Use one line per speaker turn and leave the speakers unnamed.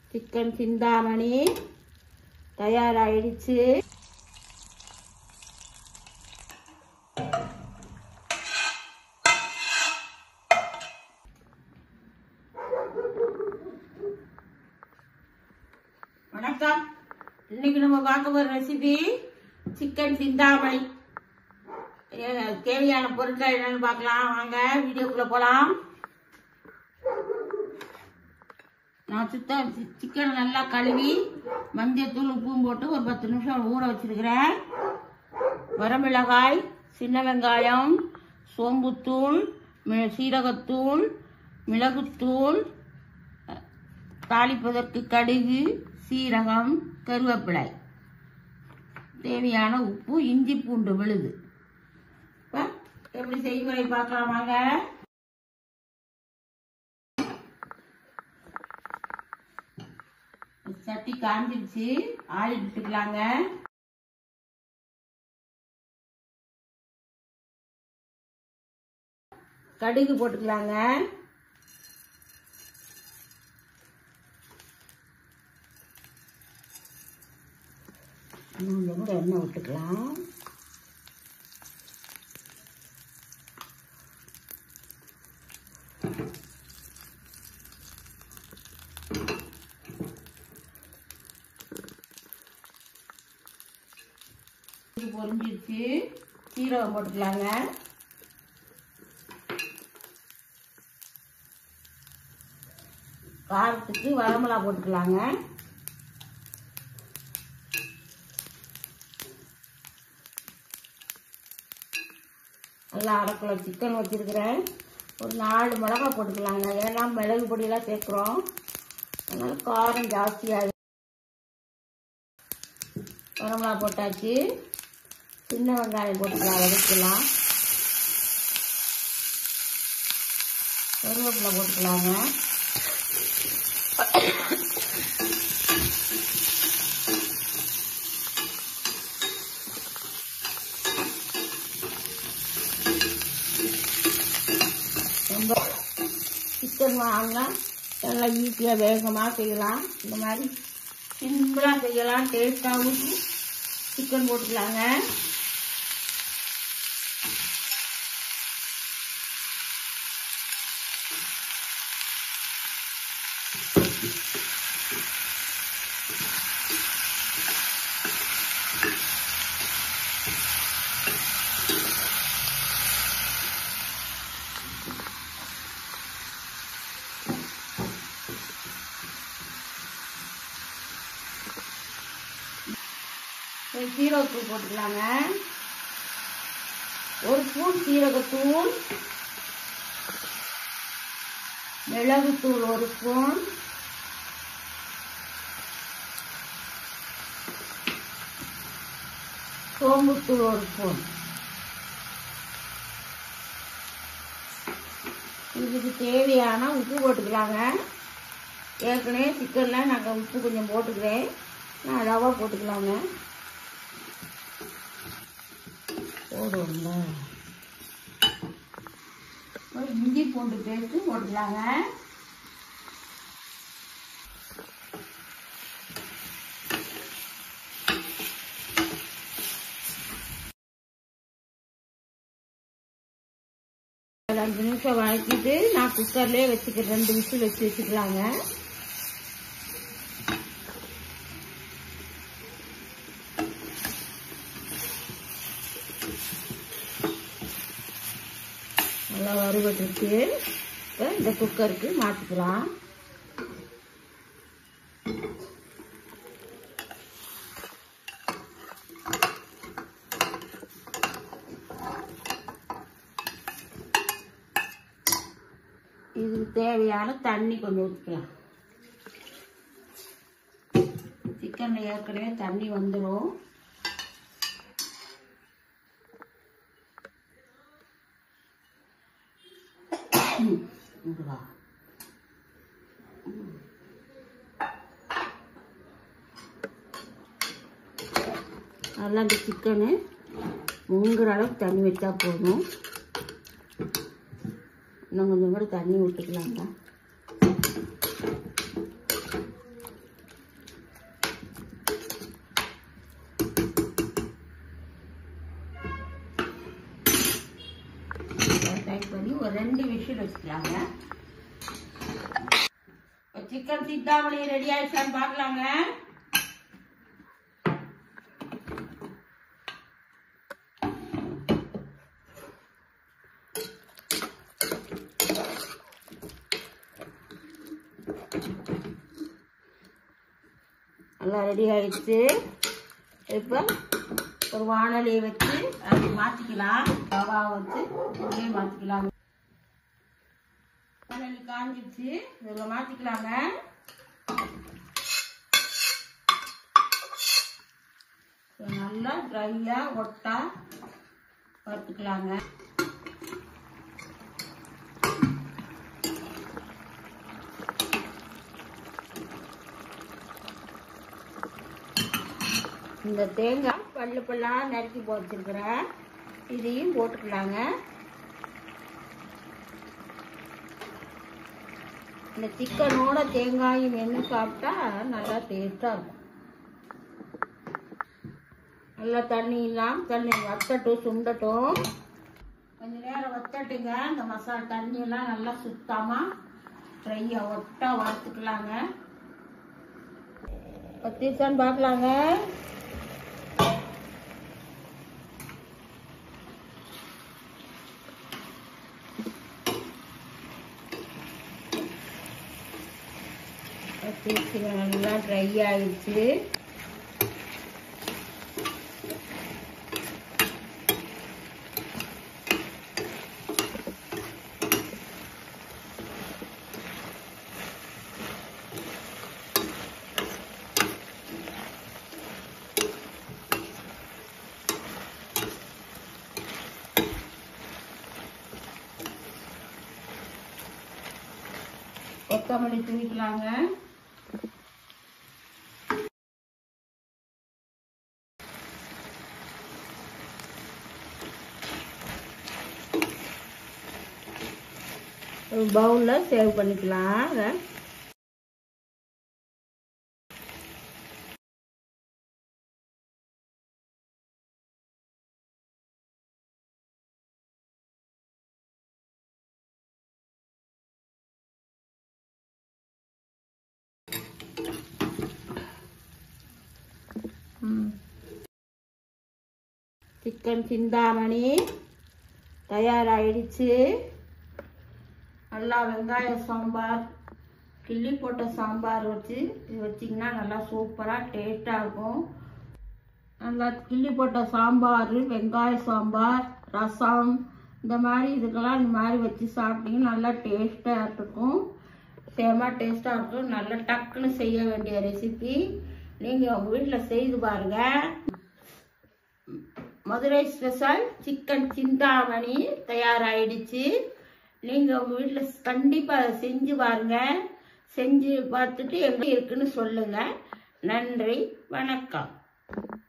Chicken Chintamani தயாராகிடுச்சு வணக்கம் இன்னைக்கு நம்ம பார்க்க போகிற ரெசிபி சிக்கன் சிந்தாமணி ஏ- தேவையான பொருட்கள் என்னன்னு பார்க்கலாம் வாங்க வீடியோக்குள்ள போகலாம் நான் சுத்தம் சி- சிக்கனை நல்லா கழுவி மஞ்சத்தூள் உப்பும் போட்டு ஒரு பத்து நிமிஷம் ஊற வச்சிருக்கிறேன் வரமிளகாய் சின்ன வெங்காயம் சோம்புத்தூள் மி- சீரகத்தூள் மிளகுத்தூள் அஹ், தாளிப்பதற்கு கடுகு சீரகம் கருவேப்பிலை தேவையான உப்பு இஞ்சி பூண்டு விழுது இப்ப எப்படி செய்முறை பார்க்கலாம் வாங்க சட்டி காஞ்சிருச்சு ஆயில் விட்டுக்கலாங்க கடுகு போட்டுக்கலாங்க இன்னும் கொஞ்சம் கூட எண்ணெய் விட்டுக்கலாம் இது பொரிஞ்சிருச்சு சீரகம் போட்டுக்கலாங்க காரத்துக்கு வரமிளகா போட்டுக்கலாங்க நல்லா அரை கிலோ சிக்கன் வச்சுருக்கிறேன் ஒரு நாலு மிளகா போட்டுக்கலாங்க ஏன்னா மிளகு பொடியெல்லாம் சேர்க்குறோம் அதனால காரம் ஜாஸ்தியாகும் வரமிளகா போட்டாச்சு சின்ன வெங்காயம் போட்டுக்கலாம் வதக்கலாம் கருவேப்பிலை போட்டுக்கலாங்க ரொம்ப சிக்கன் வாங்கினா நல்லா ஈஸியாக வேகமாக செய்யலாம் இந்த மாதிரி சிம்பிளாக செய்யலாம் டேஸ்ட்டாகவும் சிக்கன் போட்டுக்கலாங்க ஒரு சீரகத்தூள் போட்டுக்கலாங்க ஒரு ஸ்பூன் சீரகத்தூள் மிளகுத்தூள் ஒரு ஸ்பூன் சோம்புத்தூள் ஒரு ஸ்பூன் இதுக்கு தேவையான உப்பு போட்டுக்கலாங்க ஏற்கனவே சிக்கனில் நாங்கள் உப்பு கொஞ்சம் போட்டுக்கிறேன் நான் ரவா போட்டுக்கலாங்க போடுவோம்ல ஒரு இஞ்சி பூண்டு பேஸ்ட்டு போட்டுக்கலாங்க ஒரு அஞ்சு நிமிஷம் வதக்கிட்டு நான் குக்கர்லேயே வச்சுக்கிறேன் ரெண்டு விசில் வச்சு வச்சுக்கலாங்க நல்லா வறுபட்டுருச்சு இப்போ இந்த குக்கருக்கு மாற்றிக்கலாம் இதுக்கு தேவையான தண்ணி கொஞ்சம் ஊற்றிக்கலாம் சிக்கனில் ஏற்கனவே தண்ணி வந்துடும் இங்குவா. நல்லா இந்த சிக்கனு முங்குற அளவுக்கு தண்ணி வச்சா போதும் இன்னும் கொஞ்சம் கூட தண்ணி ஊற்றிக்கலாங்க ரெண்டு விஷயம் வச்சுக்கலாங்க சிக்கன் சித்தாமணி ரெடி ஆயிடுச்சான்னு பார்க்கலாங்க நல்லா ரெடி ஆயிடுச்சு இப்போ ஒரு வானலியை வச்சு அது மாற்றிக்கலாம் ரவா வச்சு உள்ளே மாற்றிக்கலாம் வானலி காஞ்சிடுச்சு இதில் மாற்றிக்கலாங்க நல்லா ட்ரையாக ஒட்டா வறுத்துக்கலாங்க இந்த தேங்காய் பல்லு பல்லாக நறுக்கி போட்டுருக்குறேன் இதையும் போட்டுக்கலாங்க இந்த சிக்கனோட தேங்காயும் மென்று சாப்பிட்டா நல்லா டேஸ்ட்டாக இருக்கும் நல்லா தண்ணி இல்லாமல் தண்ணி வத்தட்டும் சுண்டட்டும் கொஞ்ச நேரம் வத்தட்டுங்க இந்த மசாலா தண்ணியெல்லாம் நல்லா சுத்தாமல் ட்ரையாக ஒட்டா வறுத்துக்கலாங்க பத்திரிச்சான்னு பார்க்கலாங்க பத்திரிச்சு நல்லா ட்ரை ஆயிடுச்சு கொத்தமல்லி தூவிக்கலாங்க பவுலில் சேவ் பண்ணிக்கலாம் அதை சிக்கன் சிந்தாமணி தயாராகிடுச்சு நல்லா வெங்காய சாம்பார் கிள்ளி போட்ட சாம்பார் வச்சு இது வச்சிங்கன்னா நல்லா சூப்பராக டேஸ்ட்டாக இருக்கும் நல்லா கிள்ளி போட்ட சாம்பார் வெங்காய சாம்பார் ரசம் இந்த மாதிரி இதுக்கெல்லாம் இந்த மாதிரி வச்சு சாப்பிட்டீங்கன்னா நல்லா டேஸ்ட்டாக இருக்கும் சேமா டேஸ்ட்டாக இருக்கும் நல்லா டக்குன்னு செய்ய வேண்டிய ரெசிபி நீங்கள் உங்கள் வீட்டில் செய்து பாருங்கள் மதுரை ஸ்பெஷல் சிக்கன் சிந்தாமணி தயாராகிடுச்சு நீங்கள் உங்கள் வீட்டில் கண்டிப்பாக அதை செஞ்சு பாருங்க செஞ்சு பார்த்துட்டு எப்படி இருக்குன்னு சொல்லுங்கள் நன்றி வணக்கம்